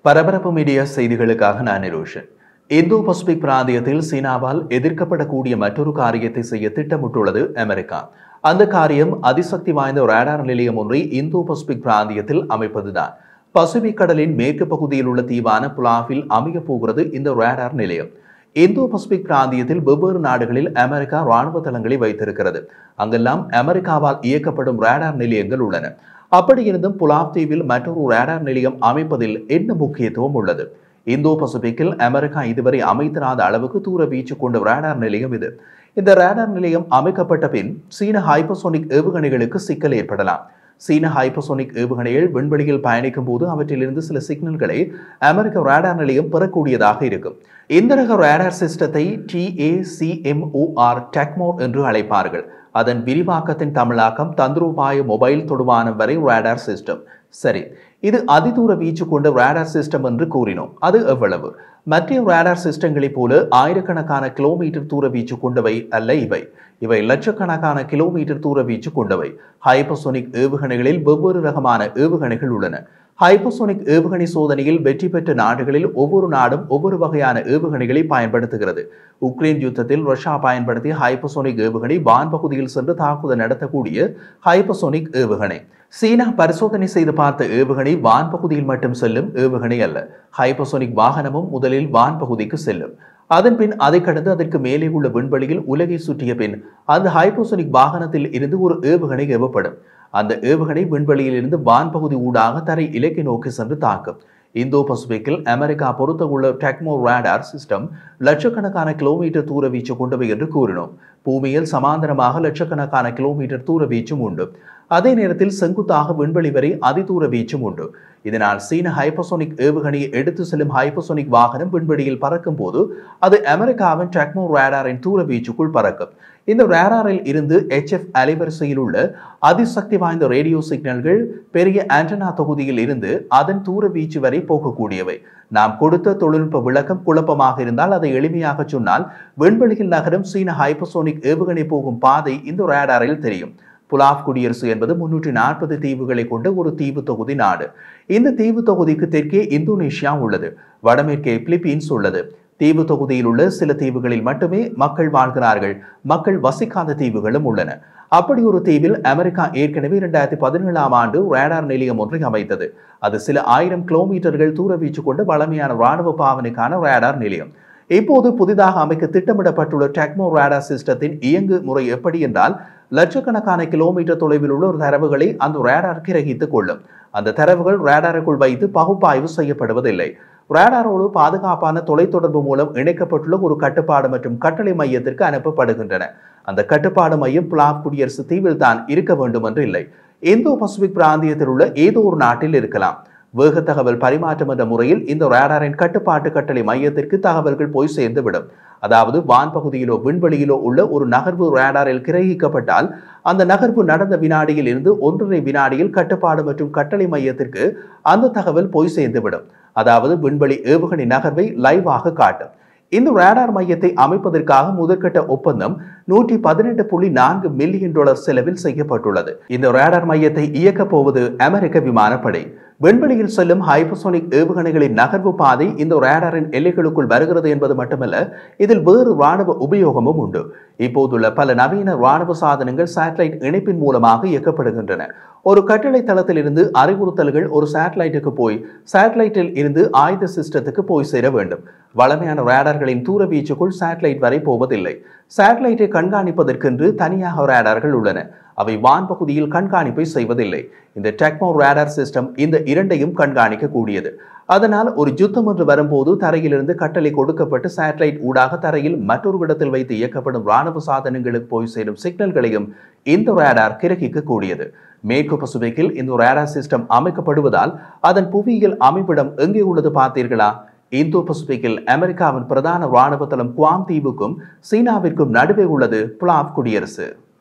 பரபரப்பு மீடியா செய்திகளுக்காக நான் நிரோஷன் இந்தோ பசிபிக் பிராந்தியத்தில் சீனாவால் எதிர்க்கப்படக்கூடிய மற்றொரு காரியத்தை செய்ய திட்டமிட்டுள்ளது அமெரிக்கா அந்த காரியம் அதிசக்தி வாய்ந்த ரேடார் நிலையம் ஒன்றை இந்தோ பசிபிக் பிராந்தியத்தில் அமைப்பதுதான் பசிபிக் கடலின் மேற்கு பகுதியில் உள்ள தீவான புலாவில் அமைய போகிறது இந்த ரேடார் நிலையம் இந்தோ பசிபிக் பிராந்தியத்தில் வெவ்வேறு நாடுகளில் அமெரிக்கா ராணுவ தளங்களை வைத்திருக்கிறது அங்கெல்லாம் அமெரிக்காவால் இயக்கப்படும் ரேடார் நிலையங்கள் உள்ளன அப்படி இருந்தும் புலாவ் தீவில் மற்றொரு ரேடார் நிலையம் அமைப்பதில் என்ன முக்கியத்துவம் உள்ளது இந்தோ பசிபிக்கில் அமெரிக்கா இதுவரை அமைத்திராத அளவுக்கு தூர வீச்சு கொண்ட ரேடார் நிலையம் இது இந்த ரேடார் நிலையம் அமைக்கப்பட்ட பின் சீன ஹைப்பசோனிக் ஏவுகணைகளுக்கு சிக்கல் ஏற்படலாம் சீன ஹைப்பசோனிக் ஏவுகணைகள் விண்வெளியில் பயணிக்கும் போது அவற்றிலிருந்து சில சிக்னல்களை அமெரிக்க ரேடார் நிலையம் பெறக்கூடியதாக இருக்கும் இந்த ரக ரேடார் சிஸ்டத்தை டிஏசிஎம்ஓஆர் டெக்மோர் என்று அழைப்பார்கள் அதன் விரிவாக்கத்தின் தமிழாக்கம் தந்திரோபாய மொபைல் தொடுவானம் வரை ரேடார் சிஸ்டம் சரி இது அதிதூர வீச்சு கொண்ட ரேடார் சிஸ்டம் என்று கூறினோம் அது எவ்வளவு மற்ற ரேடார் சிஸ்டங்களைப் போல ஆயிரக்கணக்கான கிலோமீட்டர் தூர வீச்சு கொண்டவை அல்ல இவை இவை லட்சக்கணக்கான கிலோமீட்டர் தூர வீச்சு கொண்டவை ஹைப்பசோனிக் ஏவுகணைகளில் வெவ்வேறு ரகமான ஏவுகணைகள் உள்ளன ஹைப்பசோனிக் ஏவுகணை சோதனையில் வெற்றி பெற்ற நாடுகளில் ஒவ்வொரு நாடும் ஒவ்வொரு வகையான ஏவுகணைகளை பயன்படுத்துகிறது உக்ரைன் யுத்தத்தில் ரஷ்யா பயன்படுத்திய ஹைப்பசோனிக் ஏவுகணை வான்பகுதியில் சென்று தாக்குதல் நடத்தக்கூடிய ஹைப்பசோனிக் ஏவுகணை சீனா பரிசோதனை செய்து பார்த்த ஏவுகணை வான்பகுதியில் மட்டும் செல்லும் ஏவுகணை அல்ல ஹைப்பசோனிக் வாகனமும் முதலில் வான்பகுதிக்கு செல்லும் அதன் பின் அதை கடந்து அதற்கு மேலே உள்ள விண்வெளியில் உலகை சுற்றிய பின் அந்த ஹைப்போசோனிக் வாகனத்தில் இருந்து ஒரு ஏவுகணை ஏவப்படும் அந்த ஏவுகணை விண்வெளியில் இருந்து வான்பகுதி ஊடாக தரை இலக்கை நோக்கி சென்று தாக்கும் இந்தோ பசிபிக்கில் அமெரிக்கா பொறுத்த உள்ள டெக்மோ ரேடார் சிஸ்டம் லட்சக்கணக்கான கிலோமீட்டர் தூர வீச்சு கொண்டவை என்று கூறினோம் பூமியில் சமாந்தரமாக லட்சக்கணக்கான கிலோமீட்டர் தூர வீச்சும் உண்டு அதே நேரத்தில் செங்குத்தாக விண்வெளி வரை அதிதூர வீச்சும் உண்டு இதனால் சீன ஹைப்பசோனிக் ஏவுகணையை எடுத்து செல்லும் ஹைப்பசோனிக் வாகனம் விண்வெளியில் பறக்கும் போது அது அமெரிக்காவின் டெக்மோ ரேடாரின் தூர வீச்சுக்குள் பறக்கும் இந்த ரேடாரில் இருந்து எச்எஃப் அலைவரிசையில் உள்ள அதிசக்தி வாய்ந்த ரேடியோ சிக்னல்கள் பெரிய ஆண்டனா தொகுதியில் இருந்து அதன் தூர வீச்சு வரை போகக்கூடியவை நாம் கொடுத்த தொழில்நுட்ப விளக்கம் குழப்பமாக இருந்தால் அதை எளிமையாக சொன்னால் விண்வெளியில் நகரும் சீன ஹைப்பசோனிக் ஏவுகணை போகும் பாதை இந்த ரேடாரில் தெரியும் புலாவ் குடியரசு என்பது முன்னூற்றி நாற்பது தீவுகளை கொண்ட ஒரு தீவு தொகுதி நாடு இந்த தீவு தொகுதிக்கு தெற்கே இந்தோனேஷியா உள்ளது வடமேற்கே பிலிப்பீன்ஸ் உள்ளது தீவு தொகுதியில் உள்ள சில தீவுகளில் மட்டுமே மக்கள் வாழ்கிறார்கள் மக்கள் வசிக்காத தீவுகளும் உள்ளன அப்படி ஒரு தீவில் அமெரிக்கா ஏற்கனவே இரண்டாயிரத்தி பதினேழாம் ஆண்டு ரேடார் நிலையம் ஒன்றை அமைத்தது அது சில ஆயிரம் கிலோமீட்டர்கள் தூர வீச்சு கொண்ட வளமையான ராணுவ பாவனைக்கான ரேடார் நிலையம் இப்போது புதிதாக அமைக்க திட்டமிடப்பட்டுள்ள டெக்மோ ரேடார் சிஸ்டத்தின் இயங்கு முறை எப்படி என்றால் லட்சக்கணக்கான கிலோமீட்டர் தொலைவில் உள்ள ஒரு தரவுகளை அந்த ரேடார் கிரகித்துக் கொள்ளும் அந்த தரவுகள் ரேடாருக்குள் வைத்து பகுப்பாய்வு செய்யப்படுவதில்லை ரேடாரோடு பாதுகாப்பான தொலைத்தொடர்பு மூலம் இணைக்கப்பட்டுள்ள ஒரு கட்டுப்பாடு மற்றும் கட்டளை மையத்திற்கு அனுப்பப்படுகின்றன அந்த கட்டுப்பாடு மையம் பிளாப் குடியரசு தீவில் தான் இருக்க வேண்டும் என்று இல்லை இந்தோ பசிபிக் பிராந்தியத்தில் உள்ள ஏதோ ஒரு நாட்டில் இருக்கலாம் வேக தகவல் பரிமாற்றம் என்ற முறையில் இந்த ரேடாரின் கட்டுப்பாட்டு கட்டளை மையத்திற்கு தகவல்கள் போய் சேர்ந்துவிடும் அதாவது வான் பகுதியிலோ விண்வெளியிலோ உள்ள ஒரு நகர்வு ரேடாரில் கிரகிக்கப்பட்டால் அந்த நகர்வு நடந்த வினாடியில் இருந்து ஒன்றரை வினாடியில் கட்டுப்பாடு மற்றும் கட்டளை மையத்திற்கு அந்த தகவல் போய் சேர்ந்துவிடும் அதாவது விண்வெளி ஏவுகணை நகர்வை லைவாக காட்டும் இந்த ரேடார் மையத்தை அமைப்பதற்காக முதற்கட்ட ஒப்பந்தம் நூற்றி பதினெட்டு புள்ளி நான்கு மில்லியன் டாலர் செலவில் செய்யப்பட்டுள்ளது இந்த ரேடார் மையத்தை இயக்கப் போவது அமெரிக்க விமானப்படை விண்வெளியில் செல்லும் ஹைப்பசோனிக் ஏவுகணைகளின் நகர்வு பாதை இந்த ரேடாரின் எல்லைகளுக்குள் வருகிறது என்பது மட்டுமல்ல இதில் வேறு ராணுவ உபயோகமும் உண்டு இப்போதுள்ள பல நவீன ராணுவ சாதனங்கள் சேட்டலைட் இணைப்பின் மூலமாக இயக்கப்படுகின்றன ஒரு கட்டளை தளத்தில் இருந்து அறிவுறுத்தல்கள் ஒரு சேட்டலைட்டுக்கு போய் சேட்டலைட்டில் இருந்து ஆயுத சிஸ்டத்துக்கு போய் சேர வேண்டும் வளமையான ரேடார்களின் தூர வீச்சுக்குள் சேட்டலைட் வரை போவதில்லை சேட்டலைட்டை கண்காணிப்பதற்கென்று தனியாக ரேடார்கள் உள்ளன அவை வான் பகுதியில் கண்காணிப்பை செய்வதில்லை இந்த டெக்மோ ரேடார் சிஸ்டம் இந்த இரண்டையும் கண்காணிக்க கூடியது அதனால் ஒரு யுத்தம் என்று வரும்போது தரையிலிருந்து கட்டளை கொடுக்கப்பட்டு சேட்டலைட் ஊடாக தரையில் மற்றொரு இடத்தில் வைத்து இயக்கப்படும் ராணுவ சாதனங்களுக்கு போய் சேரும் சிக்னல்களையும் இந்த ரேடார் கிரகிக்க கூடியது மேற்கு பசிபிக்கில் இந்த ரேடார் சிஸ்டம் அமைக்கப்படுவதால் அதன் புவியியல் அமைப்பிடம் எங்கே உள்ளது பார்த்தீர்களா இந்தோ பசிபிக்கில் அமெரிக்காவின் பிரதான ராணுவ தளம் குவாம் தீவுக்கும் சீனாவிற்கும் நடுவே உள்ளது புலாவ் குடியரசு